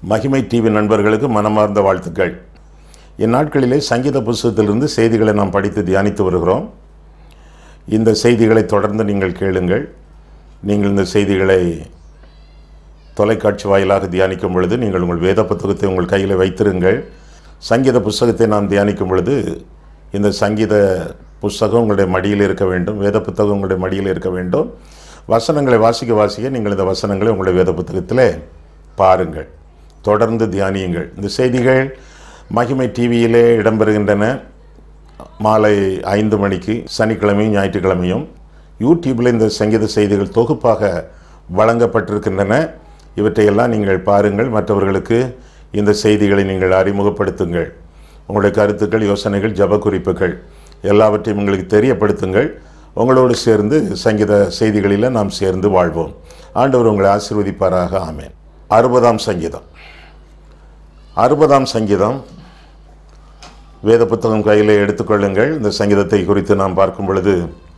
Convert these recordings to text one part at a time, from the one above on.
மகிமை டிவி நண்பர்களுக்கு மனமார்ந்த வாழ்த்துக்கள் இந்நாட்களிலே சங்கீத புஸ்தகத்திலிருந்து செய்திகளை நாம் படித்து தியானித்து வருகிறோம் இந்த செய்திகளை தொடர்ந்து நீங்கள் கேளுங்கள் நீங்கள் இந்த செய்திகளை தொலைக்காட்சி வாயிலாக தியானிக்கும் பொழுது நீங்கள் உங்கள் வேத புத்தகத்தை உங்கள் கையில் வைத்திருங்கள் சங்கீத புஸ்தகத்தை நாம் தியானிக்கும் பொழுது இந்த சங்கீத புஸ்தகம் உங்களுடைய மடியில் இருக்க வேண்டும் வேத புத்தகம் உங்களுடைய மடியில் இருக்க வேண்டும் வசனங்களை வாசிக்க வாசிக்க நீங்கள் இந்த வசனங்களை உங்களுடைய வேத புத்தகத்தில் பாருங்கள் தொடர்ந்து தியானியுங்கள் இந்த செய்திகள் மகிமை டிவியிலே இடம்பெறுகின்றன மாலை ஐந்து மணிக்கு சனிக்கிழமையும் ஞாயிற்றுக்கிழமையும் யூடியூப்பில் இந்த சங்கீத செய்திகள் தொகுப்பாக வழங்கப்பட்டிருக்கின்றன இவற்றையெல்லாம் நீங்கள் பாருங்கள் மற்றவர்களுக்கு இந்த செய்திகளை நீங்கள் அறிமுகப்படுத்துங்கள் உங்களுடைய கருத்துக்கள் யோசனைகள் ஜப குறிப்புகள் எல்லாவற்றையும் உங்களுக்கு தெரியப்படுத்துங்கள் உங்களோடு சேர்ந்து சங்கீத செய்திகளில் நாம் சேர்ந்து வாழ்வோம் ஆண்டவர் உங்களை ஆசீர்வதிப்பாராக ஆமேன் அறுபதாம் சங்கீதம் அறுபதாம் சங்கீதம் வேத புத்தகம் கையில் எடுத்துக்கொள்ளுங்கள் இந்த சங்கீதத்தை குறித்து நாம் பார்க்கும் பொழுது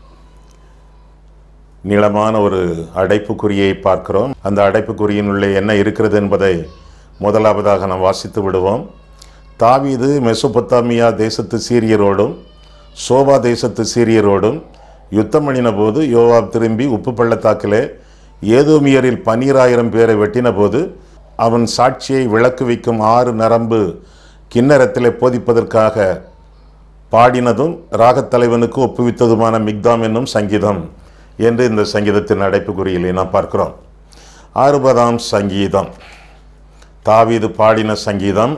நீளமான ஒரு அடைப்புக்குறியை பார்க்கிறோம் அந்த அடைப்புக்குறியினுள்ளே என்ன இருக்கிறது என்பதை முதலாவதாக நாம் வாசித்து விடுவோம் தாவீது மெசொபொத்தாமியா தேசத்து சீரியரோடும் சோபா தேசத்து சீரியரோடும் யுத்தம் பண்ணின போது யோவாப் திரும்பி உப்பு பள்ளத்தாக்கிலே ஏதோமியரில் பன்னீராயிரம் பேரை வெட்டின போது அவன் சாட்சியை விளக்கு வைக்கும் ஆறு நரம்பு கிண்ணறத்திலே போதிப்பதற்காக பாடினதும் ராகத்தலைவனுக்கு ஒப்புவித்ததுமான மிக்தாம் என்னும் சங்கீதம் என்று இந்த சங்கீதத்தின் அடைப்புக்குறியிலே நாம் பார்க்கிறோம் அறுபதாம் சங்கீதம் தாவீது பாடின சங்கீதம்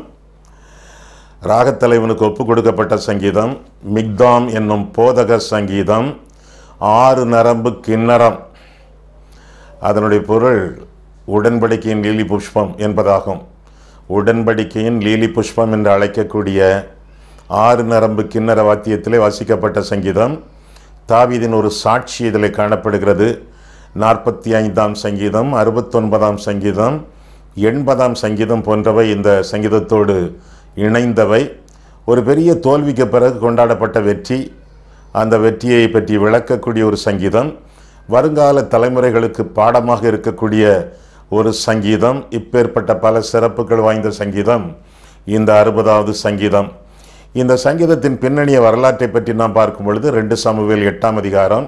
ராகத்தலைவனுக்கு ஒப்பு கொடுக்கப்பட்ட சங்கீதம் மிக்தாம் என்னும் போதக சங்கீதம் ஆறு நரம்பு கிண்ணறம் அதனுடைய பொருள் உடன்படிக்கையின் லீலி புஷ்பம் என்பதாகும் உடன்படிக்கையின் லீலி புஷ்பம் என்று அழைக்கக்கூடிய ஆறு நரம்பு கிண்ணற வாத்தியத்திலே வாசிக்கப்பட்ட சங்கீதம் தாவீதின் ஒரு சாட்சி இதில் காணப்படுகிறது நாற்பத்தி ஐந்தாம் சங்கீதம் அறுபத்தொன்பதாம் சங்கீதம் எண்பதாம் சங்கீதம் போன்றவை இந்த சங்கீதத்தோடு இணைந்தவை ஒரு பெரிய தோல்விக்கு பிறகு கொண்டாடப்பட்ட வெற்றி அந்த வெற்றியை பற்றி விளக்கக்கூடிய ஒரு சங்கீதம் வருங்கால தலைமுறைகளுக்கு பாடமாக இருக்கக்கூடிய ஒரு சங்கீதம் இப்பேற்பட்ட பல சிறப்புகள் வாய்ந்த சங்கீதம் இந்த அறுபதாவது சங்கீதம் இந்த சங்கீதத்தின் பின்னணிய வரலாற்றை பற்றி நாம் பார்க்கும் பொழுது ரெண்டு சமூகல் எட்டாம் அதிகாரம்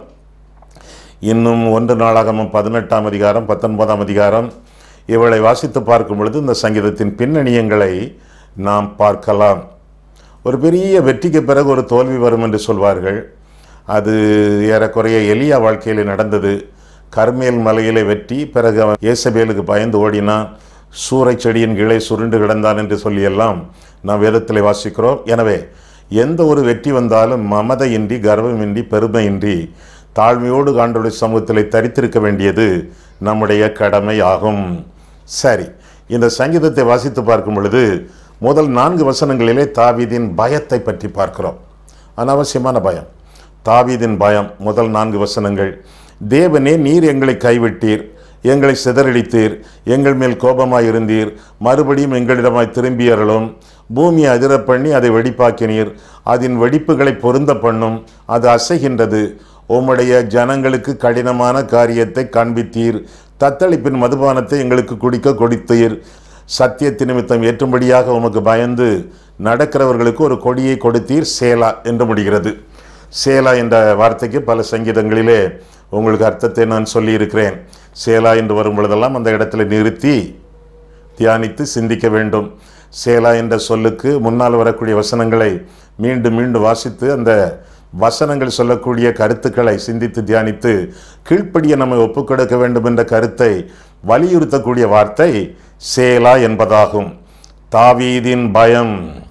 இன்னும் ஒன்று நாளாகமும் பதினெட்டாம் அதிகாரம் பத்தொன்பதாம் அதிகாரம் இவளை வாசித்து பார்க்கும் பொழுது இந்த சங்கீதத்தின் பின்னணியங்களை நாம் பார்க்கலாம் ஒரு பெரிய வெற்றிக்கு பிறகு ஒரு தோல்வி வரும் என்று சொல்வார்கள் அது ஏறக்குறைய எளியா வாழ்க்கையில் நடந்தது கர்மேல் மலையிலே வெற்றி பிறகு அவன் ஏசபேலுக்கு பயந்து ஓடினான் சூறை செடியின் கீழே சுருண்டு கிடந்தான் என்று சொல்லியெல்லாம் நாம் வேதத்தில் வாசிக்கிறோம் எனவே எந்த ஒரு வெற்றி வந்தாலும் மமதையின்றி கர்வமின்றி பெருமையின்றி தாழ்மையோடு காண்டோடைய சமூகத்தில் தரித்திருக்க வேண்டியது நம்முடைய கடமை ஆகும் சரி இந்த சங்கீதத்தை வாசித்து பார்க்கும் பொழுது முதல் நான்கு வசனங்களிலே தாவீதின் பயத்தை பற்றி பார்க்கிறோம் அனாவசியமான பயம் தாவீதின் பயம் முதல் நான்கு வசனங்கள் தேவனே நீர் எங்களை கைவிட்டீர் எங்களை சிதறடித்தீர் எங்கள் மேல் கோபமாயிருந்தீர் மறுபடியும் எங்களிடமாய் திரும்பியறலும் பூமியை அதிர பண்ணி அதை வெடிப்பாக்கினீர் அதன் வெடிப்புகளை பொருந்த பண்ணும் அது அசைகின்றது உம்முடைய ஜனங்களுக்கு கடினமான காரியத்தை காண்பித்தீர் தத்தளிப்பின் மதுபானத்தை எங்களுக்கு குடிக்க கொடுத்தீர் சத்தியத்து நிமித்தம் ஏற்றும்படியாக உமக்கு பயந்து நடக்கிறவர்களுக்கு ஒரு கொடியை கொடுத்தீர் சேலா என்று முடிகிறது சேலா என்ற வார்த்தைக்கு பல சங்கீதங்களிலே உங்களுக்கு அர்த்தத்தை நான் சொல்லியிருக்கிறேன் சேலா என்று வரும் பொழுதெல்லாம் அந்த இடத்துல நிறுத்தி தியானித்து சிந்திக்க வேண்டும் சேலா என்ற சொல்லுக்கு முன்னால் வரக்கூடிய வசனங்களை மீண்டும் மீண்டும் வாசித்து அந்த வசனங்கள் சொல்லக்கூடிய கருத்துக்களை சிந்தித்து தியானித்து கீழ்ப்படிய நம்மை ஒப்புக்கொடுக்க வேண்டும் என்ற கருத்தை வலியுறுத்தக்கூடிய வார்த்தை சேலா என்பதாகும் தாவீதின் பயம்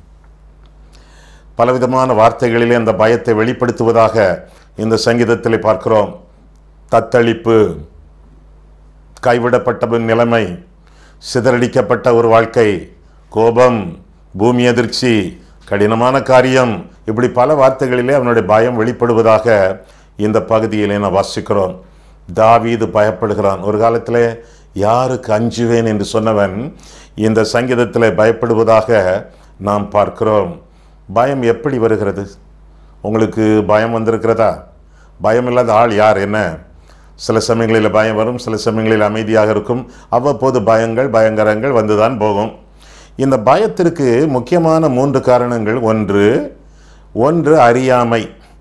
பலவிதமான வார்த்தைகளிலே அந்த பயத்தை வெளிப்படுத்துவதாக இந்த சங்கீதத்தில் பார்க்கிறோம் தத்தளிப்பு கைவிடப்பட்ட நிலைமை சிதறடிக்கப்பட்ட ஒரு வாழ்க்கை கோபம் பூமி அதிர்ச்சி கடினமான காரியம் இப்படி பல வார்த்தைகளிலே அவனுடைய பயம் வெளிப்படுவதாக இந்த பகுதியிலே நான் வாசிக்கிறோம் தாவீது பயப்படுகிறான் ஒரு காலத்தில் யாருக்கு அஞ்சுவேன் என்று சொன்னவன் இந்த சங்கீதத்தில் பயப்படுவதாக நாம் பார்க்கிறோம் பயம் எப்படி வருகிறது உங்களுக்கு பயம் வந்திருக்கிறதா பயம் இல்லாத ஆள் யார் என்ன சில சமயங்களில் பயம் வரும் சில சமயங்களில் அமைதியாக இருக்கும் அவ்வப்போது பயங்கள் பயங்கரங்கள் வந்துதான் போகும் இந்த பயத்திற்கு முக்கியமான மூன்று காரணங்கள் ஒன்று ஒன்று அறியாமை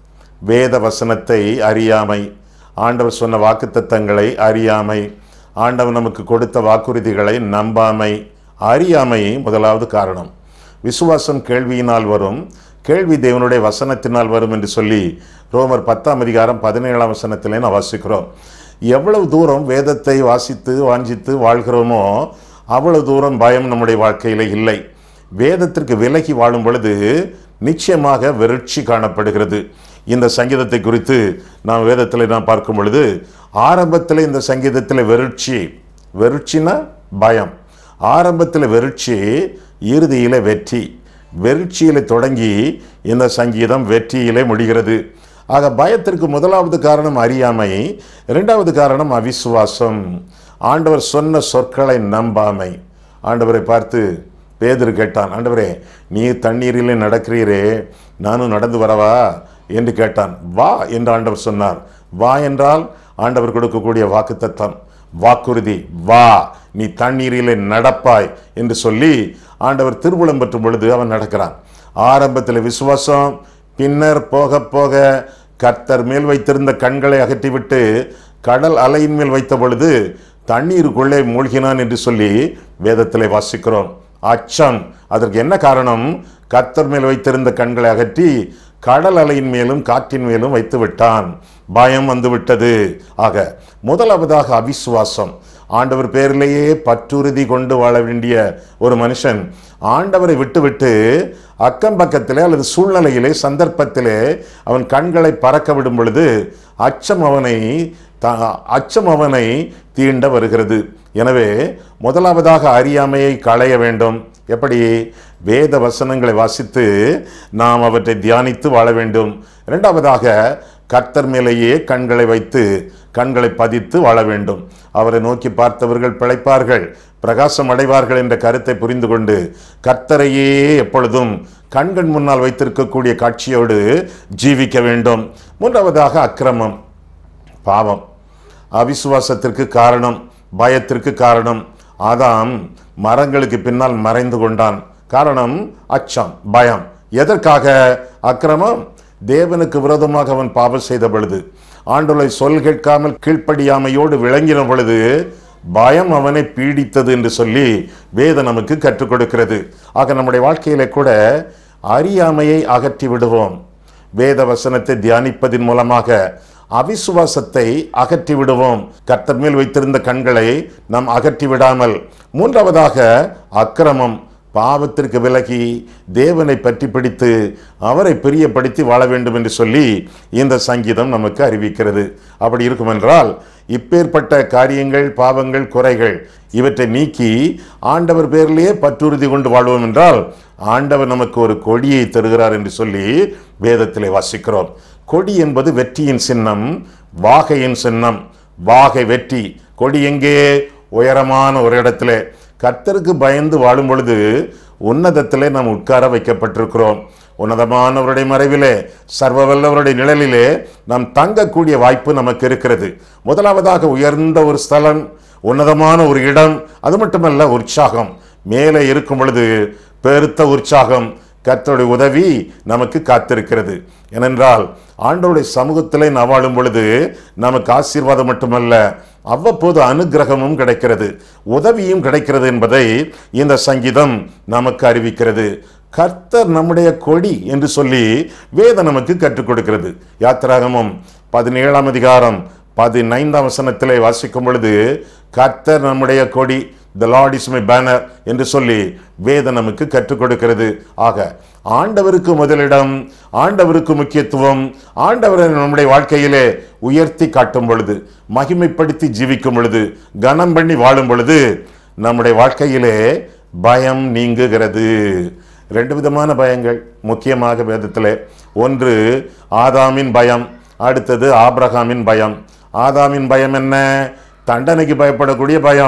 வேத வசனத்தை அறியாமை ஆண்டவர் சொன்ன வாக்குத்தத்தங்களை அறியாமை ஆண்டவர் நமக்கு கொடுத்த வாக்குறுதிகளை நம்பாமை அறியாமை முதலாவது காரணம் விசுவாசம் கேள்வியினால் வரும் கேள்வி தேவனுடைய வசனத்தினால் வரும் என்று சொல்லி ரோமர் பத்தாம் அதிகாரம் பதினேழாம் வசனத்திலே நான் வாசிக்கிறோம் எவ்வளவு தூரம் வேதத்தை வாசித்து வாஞ்சித்து வாழ்கிறோமோ அவ்வளவு தூரம் பயம் நம்முடைய வாழ்க்கையில் இல்லை வேதத்திற்கு விலகி வாழும் பொழுது நிச்சயமாக வெறுட்சி காணப்படுகிறது இந்த சங்கீதத்தை குறித்து நாம் வேதத்தில் நாம் பார்க்கும் பொழுது ஆரம்பத்தில் இந்த சங்கீதத்தில் வெறுட்சி வெறுட்சினா பயம் ஆரம்பத்தில் வெறுட்சி இறுதியில் வெற்றி வெறுட்சியிலே தொடங்கி இந்த சங்கீதம் வெற்றியிலே முடிகிறது ஆக பயத்திற்கு முதலாவது காரணம் அறியாமை இரண்டாவது காரணம் அவிசுவாசம் ஆண்டவர் சொன்ன சொற்களை நம்பாமை ஆண்டவரை பார்த்து பேதுரு கேட்டான் ஆண்டவரே நீ தண்ணீரிலே நடக்கிறீரே நானும் நடந்து வரவா என்று கேட்டான் வா என்று ஆண்டவர் சொன்னார் வா என்றால் ஆண்டவர் கொடுக்கக்கூடிய வாக்குத்தத்தம் வாக்குறுதி வா நீ தண்ணீரிலே நடப்பாய் என்று சொல்லி ஆண்டவர் திருவுளம் பெற்றும் பொழுது அவன் நடக்கிறான் ஆரம்பத்தில் விசுவாசம் பின்னர் போக போக கர்த்தர் மேல் வைத்திருந்த கண்களை அகற்றிவிட்டு கடல் அலையின் மேல் வைத்த பொழுது தண்ணீருக்குள்ளே மூழ்கினான் என்று சொல்லி வேதத்திலே வாசிக்கிறோம் அச்சம் அதற்கு என்ன காரணம் கர்த்தர் மேல் வைத்திருந்த கண்களை அகற்றி கடல் அலையின் மேலும் காற்றின் மேலும் வைத்து விட்டான் பயம் வந்து விட்டது ஆக முதலாவதாக அவிசுவாசம் ஆண்டவர் பேரிலேயே பற்றுறுதி கொண்டு வாழ வேண்டிய ஒரு மனுஷன் ஆண்டவரை விட்டுவிட்டு அக்கம் பக்கத்திலே அல்லது சூழ்நிலையிலே சந்தர்ப்பத்திலே அவன் கண்களை பறக்க விடும் பொழுது அச்சம் அவனை த- அச்சம் அவனை தீண்ட வருகிறது எனவே முதலாவதாக அறியாமையை களைய வேண்டும் எப்படி வேத வசனங்களை வாசித்து நாம் அவற்றை தியானித்து வாழ வேண்டும் இரண்டாவதாக கர்த்தர் மேலேயே கண்களை வைத்து கண்களை பதித்து வாழ வேண்டும் அவரை நோக்கி பார்த்தவர்கள் பிழைப்பார்கள் பிரகாசம் அடைவார்கள் என்ற கருத்தை புரிந்து கொண்டு கர்த்தரையே எப்பொழுதும் கண்கண் முன்னால் வைத்திருக்கக்கூடிய காட்சியோடு ஜீவிக்க வேண்டும் மூன்றாவதாக அக்கிரமம் பாவம் அவிசுவாசத்திற்கு காரணம் பயத்திற்கு காரணம் ஆதாம் மரங்களுக்கு பின்னால் மறைந்து கொண்டான் காரணம் அச்சம் பயம் எதற்காக அக்கிரமம் தேவனுக்கு விரோதமாக அவன் பாவம் செய்த பொழுது ஆண்டோலை சொல் கேட்காமல் கீழ்ப்படியாமையோடு விளங்கின பொழுது பயம் அவனை பீடித்தது என்று சொல்லி வேதம் நமக்கு கற்றுக் கொடுக்கிறது ஆக நம்முடைய வாழ்க்கையில கூட அறியாமையை அகற்றி விடுவோம் வேத வசனத்தை தியானிப்பதின் மூலமாக அவிசுவாசத்தை அகற்றி விடுவோம் கர்த்தர் மேல் வைத்திருந்த கண்களை நாம் அகற்றி விடாமல் மூன்றாவதாக அக்கிரமம் பாவத்திற்கு விலகி தேவனை பற்றி பிடித்து அவரை பிரியப்படுத்தி வாழ வேண்டும் என்று சொல்லி இந்த சங்கீதம் நமக்கு அறிவிக்கிறது அப்படி இருக்குமென்றால் இப்பேற்பட்ட காரியங்கள் பாவங்கள் குறைகள் இவற்றை நீக்கி ஆண்டவர் பேரிலேயே பற்றுறுதி கொண்டு வாழ்வோம் என்றால் ஆண்டவர் நமக்கு ஒரு கொடியை தருகிறார் என்று சொல்லி வேதத்திலே வாசிக்கிறோம் கொடி என்பது வெற்றியின் சின்னம் வாகையின் சின்னம் வாகை வெற்றி கொடி எங்கே உயரமான ஒரு இடத்திலே கர்த்தருக்கு பயந்து வாழும் பொழுது உன்னதத்திலே நாம் உட்கார வைக்கப்பட்டிருக்கிறோம் உன்னதமானவருடைய மறைவிலே சர்வ வல்லவருடைய நிழலிலே நாம் தங்கக்கூடிய வாய்ப்பு நமக்கு இருக்கிறது முதலாவதாக உயர்ந்த ஒரு ஸ்தலம் உன்னதமான ஒரு இடம் அது மட்டுமல்ல உற்சாகம் மேலே இருக்கும் பொழுது பெருத்த உற்சாகம் கர்த்தருடைய உதவி நமக்கு காத்திருக்கிறது ஏனென்றால் ஆண்டவருடைய சமூகத்திலே நாம் வாழும் பொழுது நமக்கு ஆசீர்வாதம் மட்டுமல்ல அவ்வப்போது அனுக்கிரகமும் கிடைக்கிறது உதவியும் கிடைக்கிறது என்பதை இந்த சங்கீதம் நமக்கு அறிவிக்கிறது கர்த்தர் நம்முடைய கொடி என்று சொல்லி வேதம் நமக்கு கற்றுக் கொடுக்கிறது யாத்திராகமம் பதினேழாம் அதிகாரம் பதினைந்தாம் வசனத்திலே வாசிக்கும் பொழுது கர்த்தர் நம்முடைய கொடி the lord is my banner என்று சொல்லி வேதம் நமக்கு கற்றுக் கொடுக்கிறது ஆக ஆண்டவருக்கு முதலிடம் ஆண்டவருக்கு முக்கியத்துவம் ஆண்டவரை நம்முடைய வாழ்க்கையிலே உயர்த்தி காட்டும் பொழுது மகிமைப்படுத்தி ஜீவிக்கும் பொழுது கனம் பண்ணி வாழும் பொழுது நம்முடைய வாழ்க்கையிலே பயம் நீங்குகிறது ரெண்டு விதமான பயங்கள் முக்கியமாக வேதத்திலே ஒன்று ஆதாமின் பயம் அடுத்தது ஆபிரகாமின் பயம் ஆதாமின் பயம் என்ன தண்டனைக்கு பயப்படக்கூடிய பயம்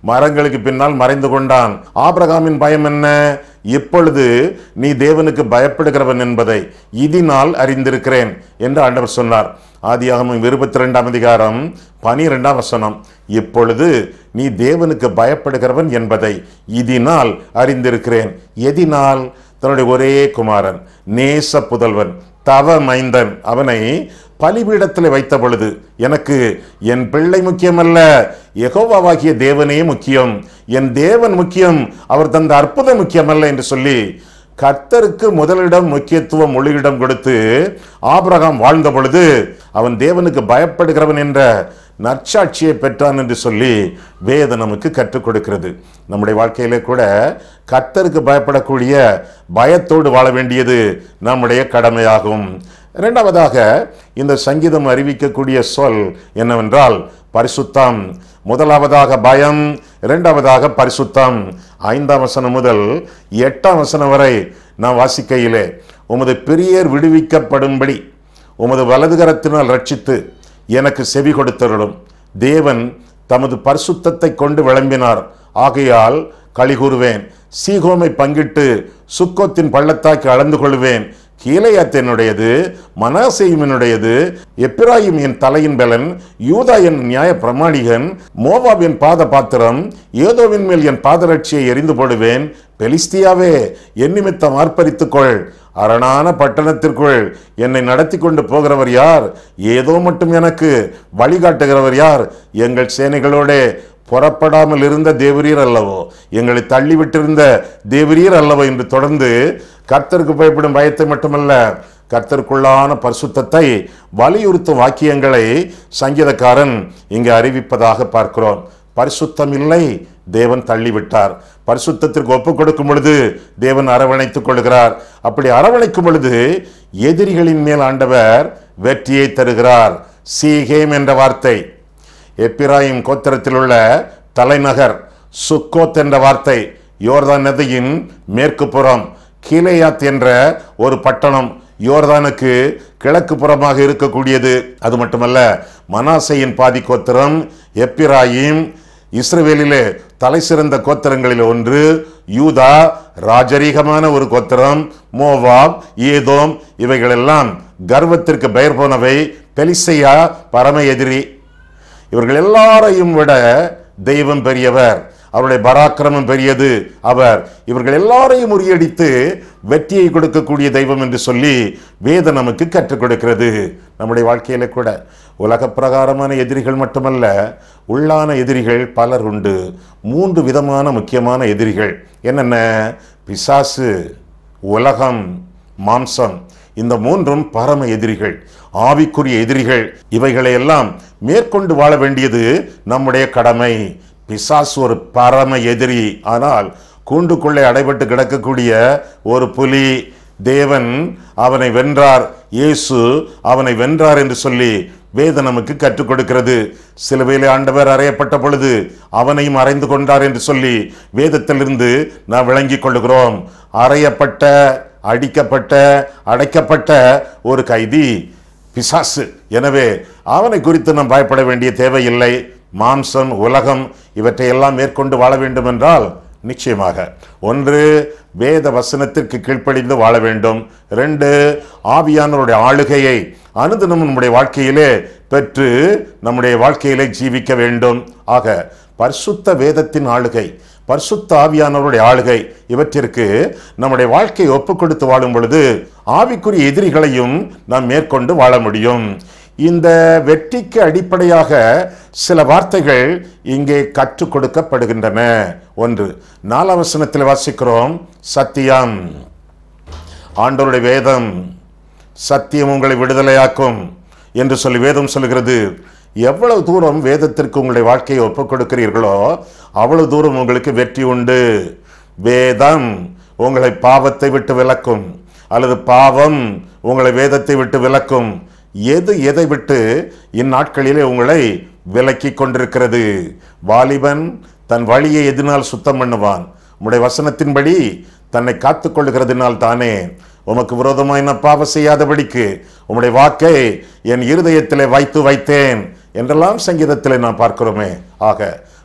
மரங்களுக்கு பின்னால் மறைந்து கொண்டான் ஆபிரகாமின் பயம் என்ன இப்பொழுது நீ தேவனுக்கு பயப்படுகிறவன் என்பதை இதனால் அறிந்திருக்கிறேன் என்று ஆண்டவர் சொன்னார் ஆதியாகமம் இருபத்தி ரெண்டாம் அதிகாரம் பனிரெண்டாம் வசனம் இப்பொழுது நீ தேவனுக்கு பயப்படுகிறவன் என்பதை இதனால் அறிந்திருக்கிறேன் எதினால் தன்னுடைய ஒரே குமாரன் நேச புதல்வன் தவ மைந்தன் அவனை பலிபீடத்தில் வைத்த பொழுது எனக்கு என் பிள்ளை முக்கியமல்ல யெகோவாவாகிய தேவனே முக்கியம் என் தேவன் முக்கியம் அவர் தந்த அற்புதம் முக்கியமல்ல என்று சொல்லி கர்த்தருக்கு முதலிடம் முக்கியத்துவம் மொழியிடம் கொடுத்து ஆபிரகாம் வாழ்ந்த பொழுது அவன் தேவனுக்கு பயப்படுகிறவன் என்ற நற்சாட்சியை பெற்றான் என்று சொல்லி வேத நமக்கு கற்றுக் கொடுக்கிறது நம்முடைய வாழ்க்கையிலே கூட கர்த்தருக்கு பயப்படக்கூடிய பயத்தோடு வாழ வேண்டியது நம்முடைய கடமையாகும் இரண்டாவதாக இந்த சங்கீதம் அறிவிக்கக்கூடிய சொல் என்னவென்றால் பரிசுத்தம் முதலாவதாக பயம் இரண்டாவதாக பரிசுத்தம் ஐந்தாம் வசனம் முதல் எட்டாம் வசனம் வரை நான் வாசிக்கையிலே உமது பிரியர் விடுவிக்கப்படும்படி உமது வலதுகரத்தினால் ரட்சித்து எனக்கு செவி கொடுத்தருளும் தேவன் தமது பரிசுத்தத்தை கொண்டு விளம்பினார் ஆகையால் களி கூறுவேன் சீகோமை பங்கிட்டு சுக்கோத்தின் பள்ளத்தாக்கி அளந்து கொள்வேன் கீழையாத்தினுடையது மனாசேயுமினுடையது எப்பிராயிம் என் தலையின் பலன் யூதா என் நியாய பிரமாணிகன் மோவாப் என் பாத பாத்திரம் ஏதோவின் மேல் என் பாதரட்சியை எரிந்து போடுவேன் பெலிஸ்தியாவே என் நிமித்தம் ஆர்ப்பரித்துக் கொள் அரணான பட்டணத்திற்குள் என்னை நடத்தி கொண்டு போகிறவர் யார் ஏதோ மட்டும் எனக்கு வழிகாட்டுகிறவர் யார் எங்கள் சேனைகளோடே புறப்படாமல் இருந்த தேவரீர் அல்லவோ எங்களை தள்ளிவிட்டிருந்த தேவரீர் அல்லவோ என்று தொடர்ந்து கர்த்தருக்கு பயப்படும் பயத்தை மட்டுமல்ல கர்த்தருக்குள்ளான பரிசுத்தத்தை வலியுறுத்தும் வாக்கியங்களை சங்கீதக்காரன் இங்கு அறிவிப்பதாக பார்க்கிறோம் பரிசுத்தம் இல்லை தேவன் தள்ளிவிட்டார் பரிசுத்தத்திற்கு ஒப்புக் கொடுக்கும் பொழுது தேவன் அரவணைத்துக் கொள்கிறார் அப்படி அரவணைக்கும் பொழுது எதிரிகளின் மேல் ஆண்டவர் வெற்றியை தருகிறார் சீகேம் என்ற வார்த்தை எப்பிராயிம் கோத்திரத்தில் உள்ள தலைநகர் சுக்கோத் என்ற வார்த்தை யோர்தான் நதியின் மேற்கு புறம் கீலேயாத் என்ற ஒரு பட்டணம் யோர்தானுக்கு கிழக்கு புறமாக இருக்கக்கூடியது அது மட்டுமல்ல மனாசையின் பாதி கோத்திரம் எப்பிராயிம் இஸ்ரவேலிலே தலை சிறந்த கோத்திரங்களில் ஒன்று யூதா ராஜரீகமான ஒரு கோத்திரம் மோவாப் ஏதோம் இவைகளெல்லாம் கர்வத்திற்கு பெயர் போனவை பெலிசையா பரம எதிரி இவர்கள் எல்லாரையும் விட தெய்வம் பெரியவர் அவருடைய பராக்கிரமம் பெரியது அவர் இவர்கள் எல்லாரையும் முறியடித்து வெற்றியை கொடுக்கக்கூடிய தெய்வம் என்று சொல்லி வேத நமக்கு கற்றுக் கொடுக்கிறது நம்முடைய வாழ்க்கையில கூட உலக பிரகாரமான எதிரிகள் மட்டுமல்ல உள்ளான எதிரிகள் பலர் உண்டு மூன்று விதமான முக்கியமான எதிரிகள் என்னென்ன பிசாசு உலகம் மாம்சம் இந்த மூன்றும் பரம எதிரிகள் ஆவிக்குரிய எதிரிகள் இவைகளை எல்லாம் மேற்கொண்டு வாழ வேண்டியது நம்முடைய கடமை பிசாசு ஒரு பரம எதிரி ஆனால் கூண்டுக்குள்ளே அடைபட்டு கிடக்கக்கூடிய ஒரு புலி தேவன் அவனை வென்றார் இயேசு அவனை வென்றார் என்று சொல்லி வேத நமக்கு கற்றுக் கொடுக்கிறது சிலுவையிலே ஆண்டவர் அறையப்பட்ட பொழுது அவனையும் அறைந்து கொண்டார் என்று சொல்லி வேதத்திலிருந்து நாம் விளங்கிக் கொள்ளுகிறோம் அறையப்பட்ட அடிக்கப்பட்ட அடைக்கப்பட்ட ஒரு கைதி பிசாசு எனவே அவனை குறித்து நாம் பயப்பட வேண்டிய தேவையில்லை மாம்சம் உலகம் இவற்றையெல்லாம் மேற்கொண்டு வாழ வேண்டும் என்றால் நிச்சயமாக ஒன்று வேத வசனத்திற்கு கீழ்ப்படிந்து வாழ வேண்டும் ரெண்டு ஆவியானவருடைய ஆளுகையை அனுதினம் நம்முடைய வாழ்க்கையிலே பெற்று நம்முடைய வாழ்க்கையிலே ஜீவிக்க வேண்டும் ஆக பரிசுத்த வேதத்தின் ஆளுகை பரிசுத்த ஆவியானவருடைய ஆளுகை இவற்றிற்கு நம்முடைய வாழ்க்கையை ஒப்புக் கொடுத்து வாழும் பொழுது ஆவிக்குரிய எதிரிகளையும் நாம் மேற்கொண்டு வாழ முடியும் இந்த வெற்றிக்கு அடிப்படையாக சில வார்த்தைகள் இங்கே கற்றுக் கொடுக்கப்படுகின்றன ஒன்று நாலாம் வசனத்தில் வாசிக்கிறோம் சத்தியம் ஆண்டவருடைய வேதம் சத்தியம் உங்களை விடுதலையாக்கும் என்று சொல்லி வேதம் சொல்கிறது எவ்வளவு தூரம் வேதத்திற்கு உங்களுடைய வாழ்க்கையை ஒப்புக் கொடுக்கிறீர்களோ அவ்வளவு தூரம் உங்களுக்கு வெற்றி உண்டு வேதம் உங்களை பாவத்தை விட்டு விலக்கும் அல்லது பாவம் உங்களை வேதத்தை விட்டு விலக்கும் எது எதை விட்டு இந்நாட்களிலே உங்களை விலக்கி கொண்டிருக்கிறது வாலிபன் தன் வழியை எதினால் சுத்தம் பண்ணுவான் உம்முடைய வசனத்தின்படி தன்னை காத்துக் கொள்ளுகிறதுனால் தானே உமக்கு விரோதமாய் நான் பாவம் செய்யாதபடிக்கு உம்முடைய வாக்கை என் இருதயத்திலே வைத்து வைத்தேன் என்றெல்லாம் சங்கீதத்திலே நான் பார்க்கிறோமே ஆக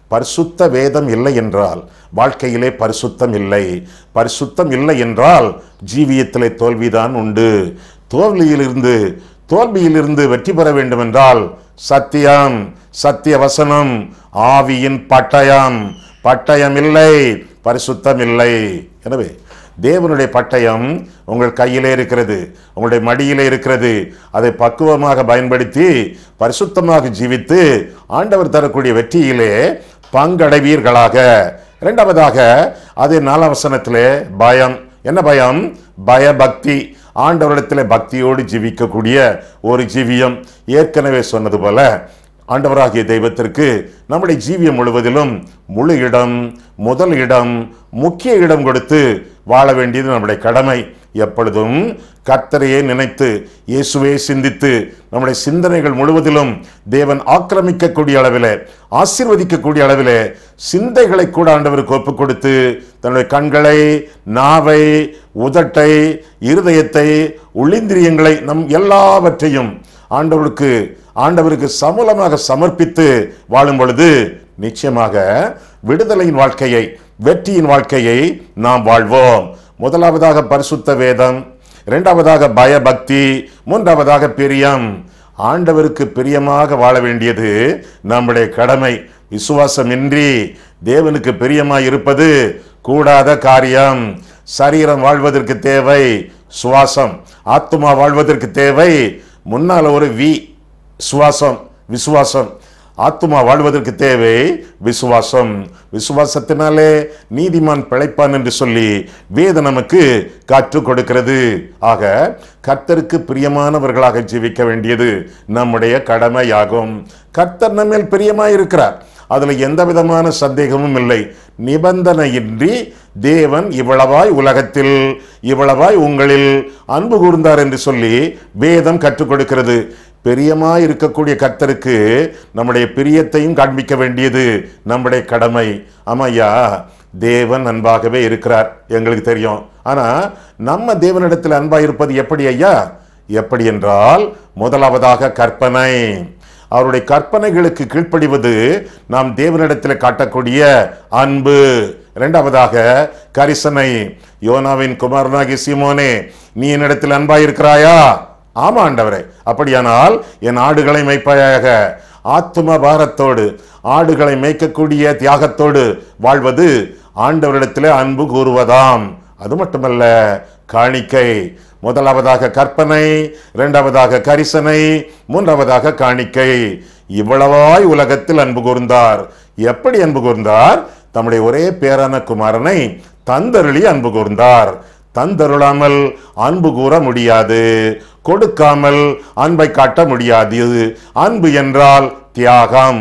பரிசுத்த வேதம் இல்லை என்றால் வாழ்க்கையிலே பரிசுத்தம் இல்லை பரிசுத்தம் இல்லை என்றால் ஜீவியத்திலே தோல்விதான் உண்டு தோல்வியிலிருந்து தோல்வியிலிருந்து வெற்றி பெற வேண்டும் என்றால் சத்தியம் சத்திய வசனம் ஆவியின் பட்டயம் பட்டயம் இல்லை பரிசுத்தம் இல்லை எனவே தேவனுடைய பட்டயம் உங்கள் கையிலே இருக்கிறது உங்களுடைய மடியிலே இருக்கிறது அதை பக்குவமாக பயன்படுத்தி பரிசுத்தமாக ஜீவித்து ஆண்டவர் தரக்கூடிய வெற்றியிலே பங்கடைவீர்களாக இரண்டாவதாக அதே நாலாம் வசனத்திலே பயம் என்ன பயம் பயபக்தி ஆண்டவரிடத்திலே பக்தியோடு ஜீவிக்கக்கூடிய ஒரு ஜீவியம் ஏற்கனவே சொன்னது போல ஆண்டவராகிய தெய்வத்திற்கு நம்முடைய ஜீவியம் முழுவதிலும் முழு இடம் முதல் இடம் முக்கிய இடம் கொடுத்து வாழ வேண்டியது நம்முடைய கடமை எப்பொழுதும் கர்த்தரையே நினைத்து இயேசுவே சிந்தித்து நம்முடைய சிந்தனைகள் முழுவதிலும் தேவன் ஆக்கிரமிக்கக்கூடிய அளவிலே ஆசீர்வதிக்கக்கூடிய அளவிலே சிந்தைகளை கூட ஆண்டவருக்கு ஒப்புக் கொடுத்து தன்னுடைய கண்களை நாவை உதட்டை இருதயத்தை உள்ளிந்திரியங்களை நம் எல்லாவற்றையும் ஆண்டவருக்கு ஆண்டவருக்கு சமூலமாக சமர்ப்பித்து வாழும் பொழுது நிச்சயமாக விடுதலையின் வாழ்க்கையை வெற்றியின் வாழ்க்கையை நாம் வாழ்வோம் முதலாவதாக பரிசுத்த வேதம் இரண்டாவதாக பயபக்தி மூன்றாவதாக பிரியம் ஆண்டவருக்கு பிரியமாக வாழ வேண்டியது நம்முடைய கடமை விசுவாசமின்றி தேவனுக்கு பிரியமாய் இருப்பது கூடாத காரியம் சரீரம் வாழ்வதற்கு தேவை சுவாசம் ஆத்மா வாழ்வதற்கு தேவை முன்னால ஒரு வி சுவாசம் விசுவாசம் ஆத்மா வாழ்வதற்கு தேவை விசுவாசம் விசுவாசத்தினாலே நீதிமான் பிழைப்பான் என்று சொல்லி வேத நமக்கு கற்றுக் கொடுக்கிறது ஆக கர்த்தருக்கு பிரியமானவர்களாக ஜீவிக்க வேண்டியது நம்முடைய கடமையாகும் கர்த்தர் நம்மேல் பிரியமாயிருக்கிறார் அதுல எந்த விதமான சந்தேகமும் இல்லை நிபந்தனையின்றி தேவன் இவ்வளவாய் உலகத்தில் இவ்வளவாய் உங்களில் அன்பு கூர்ந்தார் என்று சொல்லி வேதம் கற்றுக் கொடுக்கிறது பிரியமாய் இருக்கக்கூடிய கர்த்தருக்கு நம்முடைய பிரியத்தையும் காண்பிக்க வேண்டியது நம்முடைய கடமை ஆமாய்யா தேவன் அன்பாகவே இருக்கிறார் எங்களுக்கு தெரியும் ஆனா நம்ம தேவனிடத்தில் அன்பா இருப்பது எப்படி ஐயா எப்படி என்றால் முதலாவதாக கற்பனை அவருடைய கற்பனைகளுக்கு கீழ்ப்படிவது நாம் தேவனிடத்தில் காட்டக்கூடிய அன்பு இரண்டாவதாக கரிசனை யோனாவின் குமாரனாகி சீமோனே நீ என்னிடத்தில் அன்பாயிருக்கிறாயா ஆமா ஆண்டவரே அப்படியானால் என் ஆடுகளை மேய்ப்பாயாக ஆத்தும பாரத்தோடு ஆடுகளை மேய்க்கக்கூடிய தியாகத்தோடு வாழ்வது ஆண்டவரிடத்திலே அன்பு கூறுவதாம் அது மட்டுமல்ல காணிக்கை முதலாவதாக கற்பனை இரண்டாவதாக கரிசனை மூன்றாவதாக காணிக்கை இவ்வளவாய் உலகத்தில் அன்பு கூர்ந்தார் எப்படி அன்பு கூர்ந்தார் தம்முடைய ஒரே பேரான குமாரனை தந்தருளி அன்பு கூர்ந்தார் தந்தருளாமல் அன்பு கூற முடியாது கொடுக்காமல் அன்பை காட்ட முடியாது அன்பு என்றால் தியாகம்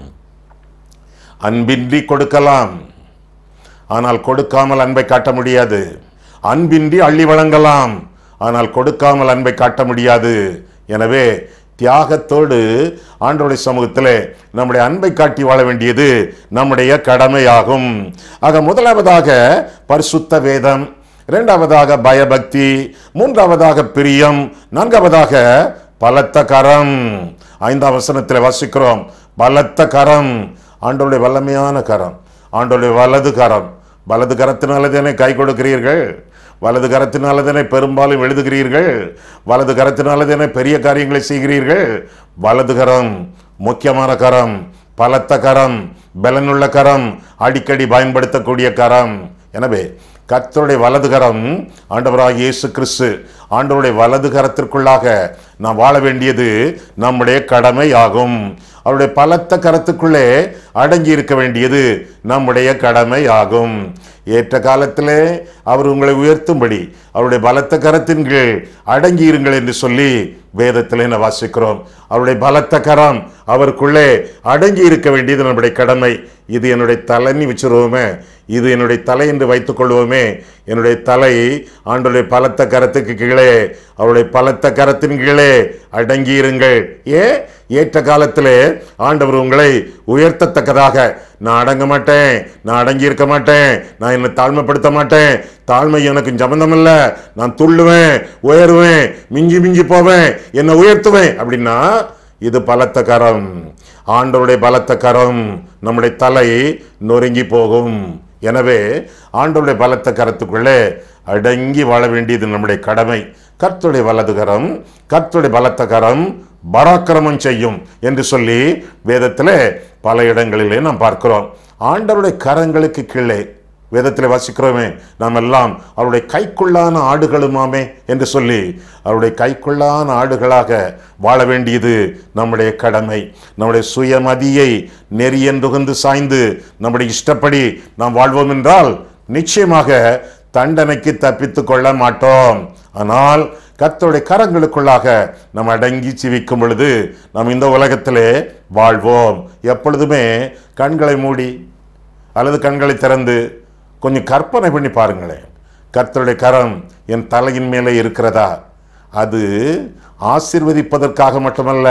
அன்பின்றி கொடுக்கலாம் ஆனால் கொடுக்காமல் அன்பை காட்ட முடியாது அன்பின்றி அள்ளி வழங்கலாம் ஆனால் கொடுக்காமல் அன்பை காட்ட முடியாது எனவே தியாகத்தோடு ஆண்டோடைய சமூகத்திலே நம்முடைய அன்பை காட்டி வாழ வேண்டியது நம்முடைய கடமையாகும் ஆக முதலாவதாக பரிசுத்த வேதம் இரண்டாவதாக பயபக்தி மூன்றாவதாக பிரியம் நான்காவதாக பலத்த கரம் ஐந்தாம் வசனத்தில் வாசிக்கிறோம் பலத்த கரம் ஆண்டோடைய வல்லமையான கரம் ஆண்டோடைய வலது கரம் வலது கரத்தினால தானே கை கொடுக்கிறீர்கள் வலது கரத்தினால தானே பெரும்பாலும் எழுதுகிறீர்கள் வலது கரத்தினால தானே பெரிய காரியங்களை செய்கிறீர்கள் வலது கரம் முக்கியமான கரம் பலத்த கரம் பலனுள்ள கரம் அடிக்கடி பயன்படுத்தக்கூடிய கரம் எனவே கர்த்தருடைய வலது கரம் ஆண்டவராக இயேசு கிறிஸ்து ஆண்டவருடைய வலது கரத்திற்குள்ளாக நாம் வாழ வேண்டியது நம்முடைய கடமை ஆகும் அவருடைய பலத்த கரத்துக்குள்ளே அடங்கி இருக்க வேண்டியது நம்முடைய கடமை ஆகும் ஏற்ற காலத்திலே அவர் உங்களை உயர்த்தும்படி அவருடைய பலத்த கரத்தின் கீழ் அடங்கி இருங்கள் என்று சொல்லி வேதத்திலே நான் வாசிக்கிறோம் அவருடைய பலத்த கரம் அவருக்குள்ளே அடங்கி இருக்க வேண்டியது நம்முடைய கடமை இது என்னுடைய தலைன்னு வச்சிருவோமே இது என்னுடைய தலை என்று வைத்துக் கொள்வோமே என்னுடைய தலை ஆண்டுடைய பலத்த கரத்துக்கு கீழே அவருடைய பலத்த கரத்தின் கீழே அடங்கி இருங்கள் ஏ ஏற்ற காலத்திலே ஆண்டவர் உங்களை உயர்த்தத்தக்கதாக நான் அடங்க மாட்டேன் நான் அடங்கி இருக்க மாட்டேன் நான் என்னை தாழ்மைப்படுத்த மாட்டேன் தாழ்மை எனக்கு சம்பந்தம் இல்லை நான் துள்ளுவேன் உயருவேன் மிஞ்சி மிஞ்சி போவேன் என்னை உயர்த்துவேன் அப்படின்னா இது பலத்த கரம் ஆண்டவருடைய பலத்த கரம் நம்முடைய தலை நொறுங்கி போகும் எனவே ஆண்டவருடைய பலத்த கரத்துக்குள்ளே அடங்கி வாழ வேண்டியது நம்முடைய கடமை கர்த்தருடைய வலது கரம் கர்த்தருடைய பலத்த கரம் பராக்கிரமம் செய்யும் என்று சொல்லி வேதத்திலே பல இடங்களிலே நாம் பார்க்கிறோம் ஆண்டவருடைய கரங்களுக்கு கீழே வேதத்தில் வாசிக்கிறோமே நாம் எல்லாம் அவருடைய கைக்குள்ளான ஆடுகளுமாமே என்று சொல்லி அவருடைய கைக்குள்ளான ஆடுகளாக வாழ வேண்டியது நம்முடைய கடமை நம்முடைய சுயமதியை நெறியென்றுகந்து சாய்ந்து நம்முடைய இஷ்டப்படி நாம் வாழ்வோம் என்றால் நிச்சயமாக தண்டனைக்கு தப்பித்துக் கொள்ள மாட்டோம் ஆனால் கர்த்தருடைய கரங்களுக்குள்ளாக நாம் அடங்கி ஜீவிக்கும் பொழுது நாம் இந்த உலகத்திலே வாழ்வோம் எப்பொழுதுமே கண்களை மூடி அல்லது கண்களை திறந்து கொஞ்சம் கற்பனை பண்ணி பாருங்களேன் கர்த்தருடைய கரம் என் தலையின் மேலே இருக்கிறதா அது ஆசீர்வதிப்பதற்காக மட்டுமல்ல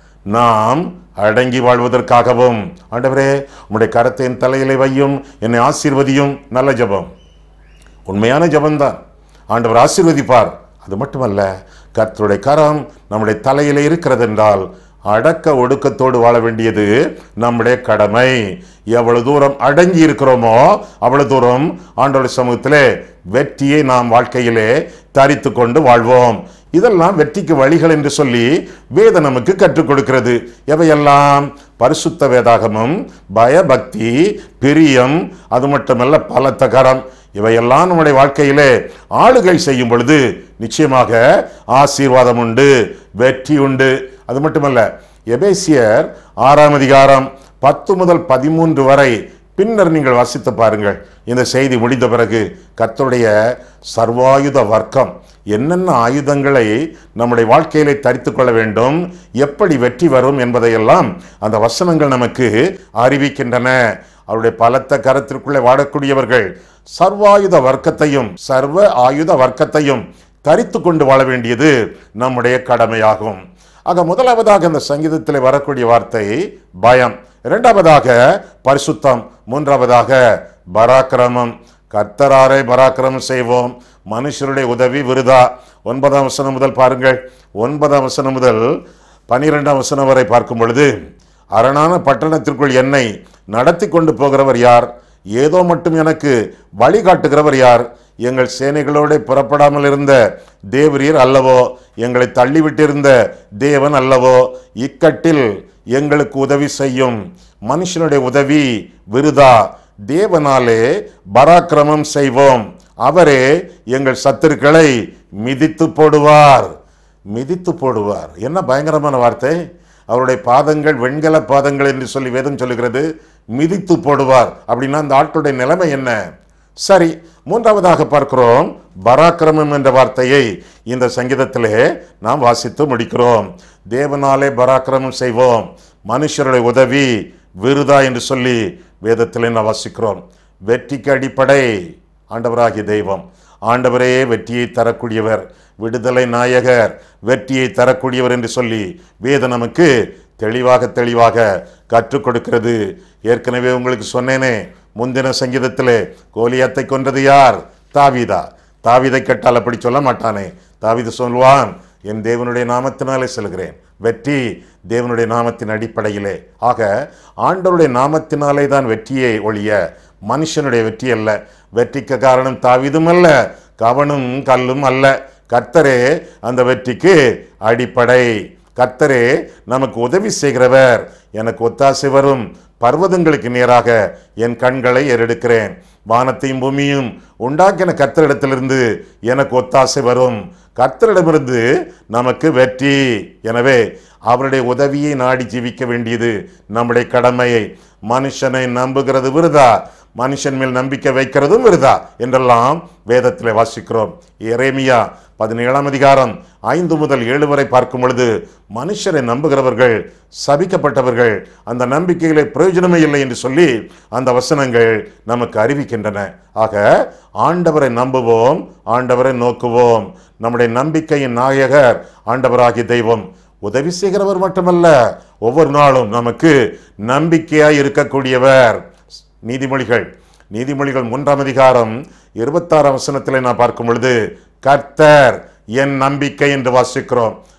நாம் அடங்கி வாழ்வதற்காகவும் ஆண்டவரே உம்முடைய கரத்தை என் தலையிலே வையும் என்னை ஆசீர்வதியும் நல்ல ஜெபம் உண்மையான ஜெபம்தான் ஆண்டவர் ஆசீர்வதிப்பார் அது மட்டுமல்ல கர்த்தருடைய கரம் நம்முடைய தலையிலே இருக்கிறது என்றால் அடக்க ஒடுக்கத்தோடு வாழ வேண்டியது நம்முடைய கடமை எவ்வளவு தூரம் அடங்கி இருக்கிறோமோ அவ்வளவு தூரம் ஆண்டோட சமூகத்திலே வெற்றியை நாம் வாழ்க்கையிலே தரித்து கொண்டு வாழ்வோம் இதெல்லாம் வெற்றிக்கு வழிகள் என்று சொல்லி வேதம் நமக்கு கற்றுக் கொடுக்கிறது எவையெல்லாம் பரிசுத்த வேதாகமம் பயபக்தி பிரியம் அது மட்டுமல்ல பலத்த கரம் இவையெல்லாம் நம்முடைய வாழ்க்கையிலே ஆளுகை செய்யும் பொழுது நிச்சயமாக ஆசீர்வாதம் உண்டு வெற்றி உண்டு அது மட்டுமல்ல எபேசியர் ஆறாம் அதிகாரம் பத்து முதல் பதிமூன்று வரை பின்னர் நீங்கள் வாசித்து பாருங்கள் இந்த செய்தி முடிந்த பிறகு கர்த்தருடைய சர்வாயுத வர்க்கம் என்னென்ன ஆயுதங்களை நம்முடைய வாழ்க்கையிலே தரித்து கொள்ள வேண்டும் எப்படி வெற்றி வரும் என்பதையெல்லாம் அந்த வசனங்கள் நமக்கு அறிவிக்கின்றன அவருடைய பலத்த கரத்திற்குள்ளே வாழக்கூடியவர்கள் சர்வாயுத வர்க்கத்தையும் சர்வ ஆயுத வர்க்கத்தையும் தரித்து கொண்டு வாழ வேண்டியது நம்முடைய கடமையாகும் ஆக முதலாவதாக இந்த சங்கீதத்தில் வரக்கூடிய வார்த்தை பயம் இரண்டாவதாக பரிசுத்தம் மூன்றாவதாக பராக்கிரமம் கர்த்தராரை பராக்கிரமம் செய்வோம் மனுஷருடைய உதவி விருதா ஒன்பதாம் வசனம் முதல் பாருங்கள் ஒன்பதாம் வசனம் முதல் பனிரெண்டாம் வசனம் வரை பார்க்கும் பொழுது அரணான பட்டணத்திற்குள் என்னை நடத்தி கொண்டு போகிறவர் யார் ஏதோ மட்டும் எனக்கு வழிகாட்டுகிறவர் யார் எங்கள் சேனைகளோடு புறப்படாமல் இருந்த தேவரீர் அல்லவோ எங்களை தள்ளிவிட்டிருந்த தேவன் அல்லவோ இக்கட்டில் எங்களுக்கு உதவி செய்யும் மனுஷனுடைய உதவி விருதா தேவனாலே பராக்கிரமம் செய்வோம் அவரே எங்கள் சத்துருக்களை மிதித்து போடுவார் மிதித்து போடுவார் என்ன பயங்கரமான வார்த்தை அவருடைய பாதங்கள் வெண்கல பாதங்கள் என்று சொல்லி வேதம் சொல்லுகிறது மிதித்து போடுவார் அப்படின்னா அந்த ஆட்களுடைய நிலைமை என்ன சரி மூன்றாவதாக பார்க்கிறோம் பராக்கிரமம் என்ற வார்த்தையை இந்த சங்கீதத்திலே நாம் வாசித்து முடிக்கிறோம் தேவனாலே பராக்கிரமம் செய்வோம் மனுஷருடைய உதவி விருதா என்று சொல்லி வேதத்திலே நாம் வாசிக்கிறோம் வெற்றிக்கு அடிப்படை ஆண்டவராகிய தெய்வம் ஆண்டவரே வெற்றியை தரக்கூடியவர் விடுதலை நாயகர் வெற்றியை தரக்கூடியவர் என்று சொல்லி வேதம் நமக்கு தெளிவாக தெளிவாக கற்றுக் கொடுக்கிறது ஏற்கனவே உங்களுக்கு சொன்னேனே முந்தின சங்கீதத்திலே கோலியாத்தை கொன்றது யார் தாவீதா தாவீதை கேட்டால் அப்படி சொல்ல மாட்டானே தாவீது சொல்வான் என் தேவனுடைய நாமத்தினாலே செல்கிறேன் வெற்றி தேவனுடைய நாமத்தின் அடிப்படையிலே ஆக ஆண்டவருடைய நாமத்தினாலே தான் வெற்றியை ஒழிய மனுஷனுடைய வெற்றி அல்ல வெற்றிக்கு காரணம் தாவிதும் அல்ல கவனும் கல்லும் அல்ல கர்த்தரே அந்த வெற்றிக்கு அடிப்படை கர்த்தரே நமக்கு உதவி செய்கிறவர் எனக்கு ஒத்தாசை வரும் பர்வதங்களுக்கு நேராக என் கண்களை ஏறெடுக்கிறேன் வானத்தையும் பூமியும் உண்டாக்கின கர்த்தரிடத்திலிருந்து எனக்கு ஒத்தாசை வரும் கர்த்தரிடமிருந்து நமக்கு வெற்றி எனவே அவருடைய உதவியை நாடி ஜீவிக்க வேண்டியது நம்முடைய கடமையை மனுஷனை நம்புகிறது விருதா மனுஷன் மேல் நம்பிக்கை வைக்கிறதும் விருதா என்றெல்லாம் வேதத்தில் வாசிக்கிறோம் எரேமியா பதினேழாம் அதிகாரம் ஐந்து முதல் ஏழு வரை பார்க்கும் பொழுது மனுஷரை நம்புகிறவர்கள் சபிக்கப்பட்டவர்கள் அந்த நம்பிக்கையிலே பிரயோஜனமே இல்லை என்று சொல்லி அந்த வசனங்கள் நமக்கு அறிவிக்கின்றன ஆக ஆண்டவரை நம்புவோம் ஆண்டவரை நோக்குவோம் நம்முடைய நம்பிக்கையின் நாயகர் ஆண்டவராகிய தெய்வம் உதவி செய்கிறவர் மட்டுமல்ல ஒவ்வொரு நாளும் நமக்கு நம்பிக்கையாய் இருக்கக்கூடியவர் நீதிமொழிகள் நீதிமொழிகள் மூன்றாம் அதிகாரம் இருபத்தாறாம் வசனத்தில் நான் பார்க்கும் பொழுது கர்த்தர் என் நம்பிக்கை என்று வாசிக்கிறோம்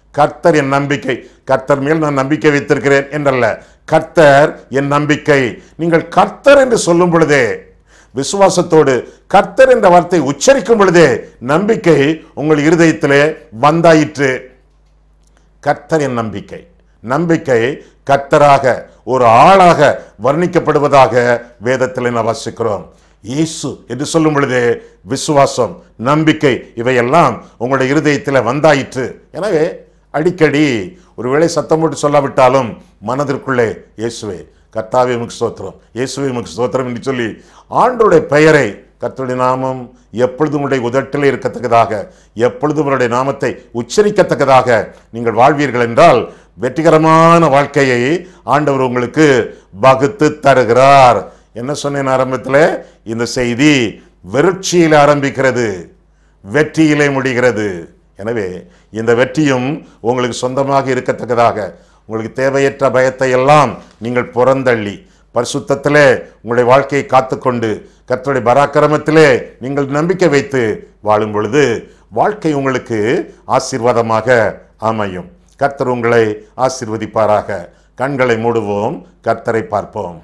கர்த்தர் என் நம்பிக்கை கர்த்தர் மேல் நான் நம்பிக்கை வைத்திருக்கிறேன் என்றல்ல கர்த்தர் என் நம்பிக்கை நீங்கள் கர்த்தர் என்று சொல்லும் பொழுதே விசுவாசத்தோடு கர்த்தர் என்ற வார்த்தை உச்சரிக்கும் பொழுதே நம்பிக்கை உங்கள் இருதயத்திலே வந்தாயிற்று கர்த்தர் என் நம்பிக்கை நம்பிக்கை கர்த்தராக ஒரு ஆளாக வர்ணிக்கப்படுவதாக வேதத்தில் நான் வாசிக்கிறோம் இயேசு என்று சொல்லும் பொழுதே விசுவாசம் நம்பிக்கை இவையெல்லாம் உங்களுடைய இருதயத்தில் வந்தாயிற்று எனவே அடிக்கடி ஒருவேளை சத்தம் போட்டு சொல்லாவிட்டாலும் மனதிற்குள்ளே இயேசுவே கர்த்தாவே உமக்கு ஸ்தோத்திரம் இயேசுவே உமக்கு ஸ்தோத்திரம் என்று சொல்லி ஆண்டோடைய பெயரை கர்த்தருடைய நாமம் எப்பொழுதும் உடைய உதட்டிலே இருக்கத்தக்கதாக எப்பொழுதும் உங்களுடைய நாமத்தை உச்சரிக்கத்தக்கதாக நீங்கள் வாழ்வீர்கள் என்றால் வெற்றிகரமான வாழ்க்கையை ஆண்டவர் உங்களுக்கு வகுத்து தருகிறார் என்ன சொன்னேன் ஆரம்பத்தில் இந்த செய்தி வெறுட்சியில் ஆரம்பிக்கிறது வெற்றியிலே முடிகிறது எனவே இந்த வெற்றியும் உங்களுக்கு சொந்தமாக இருக்கத்தக்கதாக உங்களுக்கு தேவையற்ற பயத்தை எல்லாம் நீங்கள் புறந்தள்ளி பரிசுத்தத்திலே உங்களுடைய வாழ்க்கையை காத்துக்கொண்டு கர்த்தருடைய பராக்கிரமத்திலே நீங்கள் நம்பிக்கை வைத்து வாழும் பொழுது வாழ்க்கை உங்களுக்கு ஆசீர்வாதமாக அமையும் கர்த்தர் உங்களை ஆசீர்வதிப்பாராக கண்களை மூடுவோம் கர்த்தரை பார்ப்போம்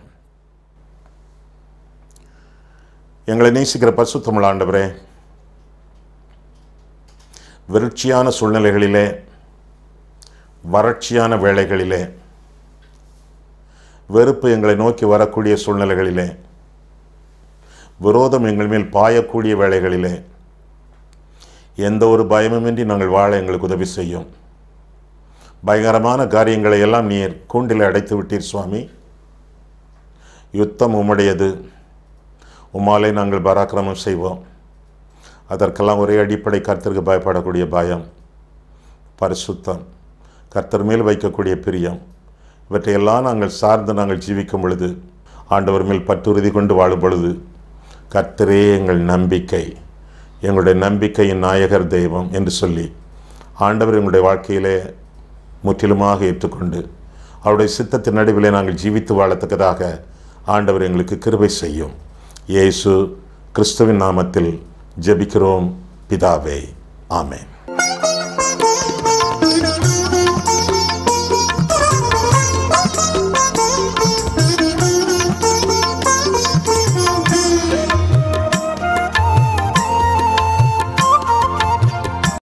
எங்களை நேசிக்கிற பரிசுத்தமிழ் ஆண்டவரே விருட்சியான சூழ்நிலைகளிலே வறட்சியான வேளைகளிலே வெறுப்பு எங்களை நோக்கி வரக்கூடிய சூழ்நிலைகளிலே விரோதம் எங்கள் மேல் பாயக்கூடிய வேளைகளிலே எந்த ஒரு பயமுமின்றி நாங்கள் வாழ எங்களுக்கு உதவி செய்யும் பயங்கரமான காரியங்களை எல்லாம் நீர் கூண்டில் அடைத்து விட்டீர் சுவாமி யுத்தம் உம்முடையது உம்மாலே நாங்கள் பராக்கிரமம் செய்வோம் அதற்கெல்லாம் ஒரே அடிப்படை கர்த்தருக்கு பயப்படக்கூடிய பயம் பரிசுத்தம் கர்த்தர் மேல் வைக்கக்கூடிய பிரியம் இவற்றையெல்லாம் நாங்கள் சார்ந்து நாங்கள் ஜீவிக்கும் பொழுது ஆண்டவர் மேல் பற்றுறுதி கொண்டு வாழும் பொழுது கர்த்தரே எங்கள் நம்பிக்கை எங்களுடைய நம்பிக்கையின் நாயகர் தெய்வம் என்று சொல்லி ஆண்டவர் எங்களுடைய வாழ்க்கையிலே முற்றிலுமாக ஏற்றுக்கொண்டு அவருடைய சித்தத்தின் நடுவிலே நாங்கள் ஜீவித்து வாழத்தக்கதாக ஆண்டவர் எங்களுக்கு கிருபை செய்யும் இயேசு கிறிஸ்துவின் நாமத்தில் ஜெபிக்கிறோம் பிதாவே ஆமென்